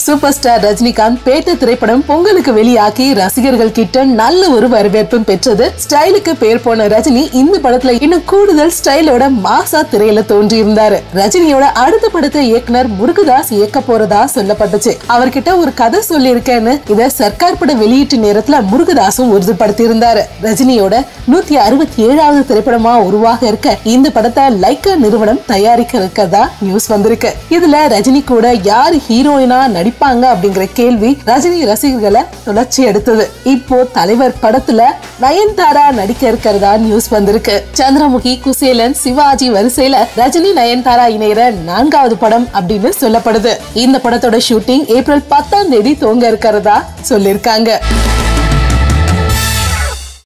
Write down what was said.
super star Rajinikanth பேட்ட திரைப்படம் பொங்கலுக்கு வெளியாக்கி ரசிகர்கள் கிட்ட நல்ல ஒரு வரவேற்பும் பெற்றது ஸ்டைலுக்கு பேர் போன ரஜினி இந்த படத்துல இன்னும் கூடுதல் ஸ்டைலோட மாசா திரையில தோன்றி இருந்தாரு ரஜினியோட அடுத்த படத்தை இயக்குனர் முருகதாஸ் இயக்க போறதா சொல்லப்பட்டுச்சு அவர்கிட்ட ஒரு கதை சொல்லியிருக்கேன்னு இத சர்க்கார் பட வெளியீட்டு நேரத்துல முருகதாசும் உறுதிப்படுத்தி இருந்தாரு ரஜினியோட நூத்தி அறுபத்தி ஏழாவது திரைப்படமா உருவாக இருக்க இந்த படத்தை லைக்கா நிறுவனம் தயாரிக்க இருக்கிறதா நியூஸ் வந்திருக்கு இதுல ரஜினி கூட யார் ஹீரோயினா நடிப்பாங்க அப்படிங்கிற கேள்வி ரஜினி ரசிகர்களை துளர்ச்சி எடுத்தது இப்போ தலைவர் படத்துல நயன்தாரா நடிக்க இருக்கிறதா நியூஸ் வந்திருக்கு சந்திரமுகி குசேலன் சிவாஜி வரிசையில ரஜினி நயன்தாரா இணையற நான்காவது படம் அப்படின்னு சொல்லப்படுது இந்த படத்தோட ஷூட்டிங் ஏப்ரல் பத்தாம் தேதி துவங்க இருக்கிறதா சொல்லிருக்காங்க